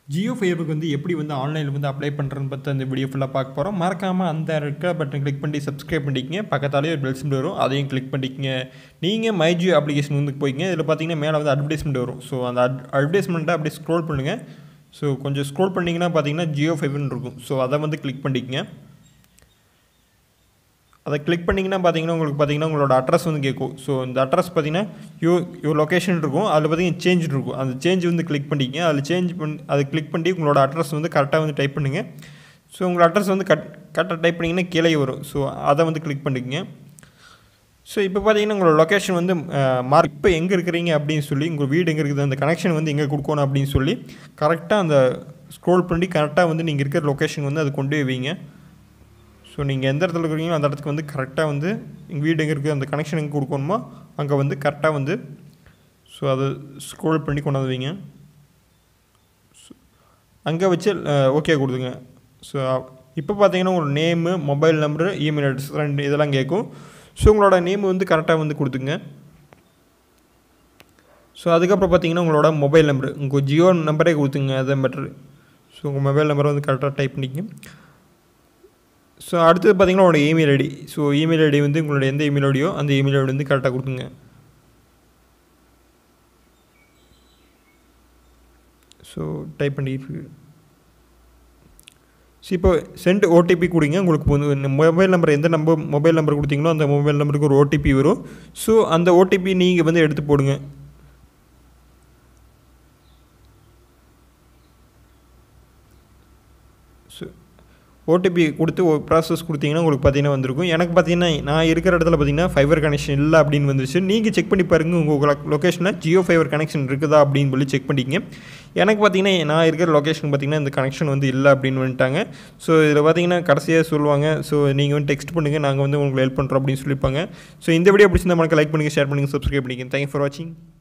ஜியோ ஃபைபருக்கு வந்து எப்படி வந்து ஆன்லைனில் வந்து அப்ளை பண்ணுறதுன்னு பார்த்து அந்த வீடியோ ஃபுல்லாக பார்க்க போகிறோம் மறக்காமல் அந்த இருக்கிற பட்டன் கிளிக் பண்ணி சப்ஸ்கிரைப் பண்ணிக்கங்க பக்கத்தாலேயே ஒரு பெல் சிம்பிள் வரும் அதையும் கிளிக் பண்ணிக்கங்க நீங்கள் மை ஜியோ அப்ளிகேஷன் வந்து போய்ங்க இதில் பார்த்தீங்கன்னா மேலே வந்து அட்வர்டைஸ்மெண்ட் வரும் ஸோ அந்த அட் அட்வர்டைஸ்மெண்ட்டை அப்படியே ஸ்க்ரோல் பண்ணுங்கள் ஸோ கொஞ்சம் ஸ்க்ரோல் பண்ணிங்கன்னா பார்த்தீங்கன்னா ஜியோ ஃபைவர்னு இருக்கும் ஸோ அதை வந்து கிளிக் பண்ணிக்கங்க அதை கிளிக் பண்ணிங்கன்னா பார்த்தீங்கன்னா உங்களுக்கு பார்த்தீங்கன்னா உங்களோட அட்ரஸ் வந்து கேட்கும் ஸோ இந்த அட்ரஸ் பார்த்தீங்கன்னா யூ யூ லொக்கேஷன் இருக்கும் அதில் பார்த்தீங்கன்னா சேஞ்ச் இருக்கும் அந்த சேஞ்ச் வந்து கிளிக் பண்ணிக்கங்க அதில் சேஞ்ச் பண்ணி அதை கிளிக் பண்ணி உங்களோட அட்ரஸ் வந்து கரெக்டாக வந்து டைப் பண்ணுங்கள் ஸோ உங்களோட அட்ரஸ் வந்து கட் கரெக்டாக டைப் பண்ணிங்கன்னா கீழே வரும் ஸோ அதை வந்து கிளிக் பண்ணிக்கங்க ஸோ இப்போ பார்த்தீங்கன்னா உங்களோட லொக்கேஷன் வந்து மார்க் இப்போ எங்கே இருக்கிறீங்க அப்படின்னு சொல்லி உங்கள் வீடு எங்கே இருக்குது அந்த கனெக்ஷன் வந்து எங்கே கொடுக்கணும் அப்படின்னு சொல்லி கரெக்டாக அந்த ஸ்க்ரோல் பண்ணி கரெக்டாக வந்து நீங்கள் இருக்கிற லொக்கேஷன் வந்து அது கொண்டு போய் வைங்க ஸோ நீங்கள் எந்த இடத்துல இருக்கிறீங்களோ அந்த இடத்துக்கு வந்து கரெக்டாக வந்து எங்கள் வீடு எங்கே இருக்குது அந்த கனெக்ஷன் எங்கே கொடுக்கணுமோ அங்கே வந்து கரெக்டாக வந்து ஸோ அதை ஸ்க்ரோல் பண்ணி கொண்டாந்து வைங்க அங்கே வச்சு ஓகே கொடுத்துங்க ஸோ இப்போ பார்த்தீங்கன்னா உங்களோட name mobile number email address ரெண்டு இதெல்லாம் கேட்கும் ஸோ உங்களோட நேம் வந்து கரெக்டாக வந்து கொடுத்துங்க ஸோ அதுக்கப்புறம் பார்த்தீங்கன்னா உங்களோட மொபைல் நம்பரு உங்கள் ஜியோ நம்பரே கொடுத்துங்க அதுதான் பெட்ரு ஸோ உங்கள் மொபைல் நம்பரை வந்து கரெக்டாக டைப் பண்ணிக்கங்க ஸோ அடுத்தது பார்த்தீங்கன்னா உங்களோட email ID so email ID வந்து உங்களோட எந்த இமெயில் ஐடியோ அந்த இமெயில் ஐடி வந்து கரெக்டாக கொடுத்துங்க ஸோ டைப் பண்ணிட்டு ஸோ இப்போ சென்ட் ஓடிபி கொடுங்க உங்களுக்கு வந்து மொபைல் நம்பர் எந்த நம்பர் மொபைல் நம்பர் கொடுத்தீங்களோ அந்த மொபைல் நம்பருக்கு ஒரு ஓடிபி வரும் ஸோ அந்த ஓடிபி நீங்கள் வந்து எடுத்து போடுங்க ஸோ ஓடிபி கொடுத்து ஒரு ப்ராசஸ் கொடுத்தீங்கன்னா உங்களுக்கு பார்த்தீங்கன்னா வந்திருக்கும் எனக்கு பார்த்தீங்கன்னா நான் இருக்கிற இடத்துல பார்த்தீங்கன்னா ஃபைபர் கனெக்ஷன் இல்லை அப்படின்னு வந்துச்சு நீங்கள் செக் பண்ணி பாருங்கள் உங்கள் லொக்கேஷனில் ஜியோ ஃபைபர் கனெக்ஷன் இருக்குதா அப்படின்னு சொல்லி செக் பண்ணிக்கங்க எனக்கு பார்த்தீங்கன்னா நான் இருக்கிற லொக்கேஷன் பார்த்தீங்கன்னா இந்த கனெக்ஷன் வந்து இல்லை அப்படின்னு வந்துட்டாங்க ஸோ இதில் பார்த்தீங்கன்னா கடைசியாக சொல்லுவாங்க ஸோ நீங்கள் வந்து டெக்ஸ்ட் பண்ணுங்கள் நாங்கள் வந்து உங்களுக்கு ஹெல்ப் பண்ணுறோம் அப்படின்னு சொல்லியிருப்பாங்க ஸோ இந்த வீடியோ பிடிச்சிருந்தா மறக்க லைக் பண்ணுங்கள் ஷேர் பண்ணுங்கள் சப்ஸ்கிரைப் பண்ணிக்கங்க தேங்க்யூ ஃபார் வாட்சிங்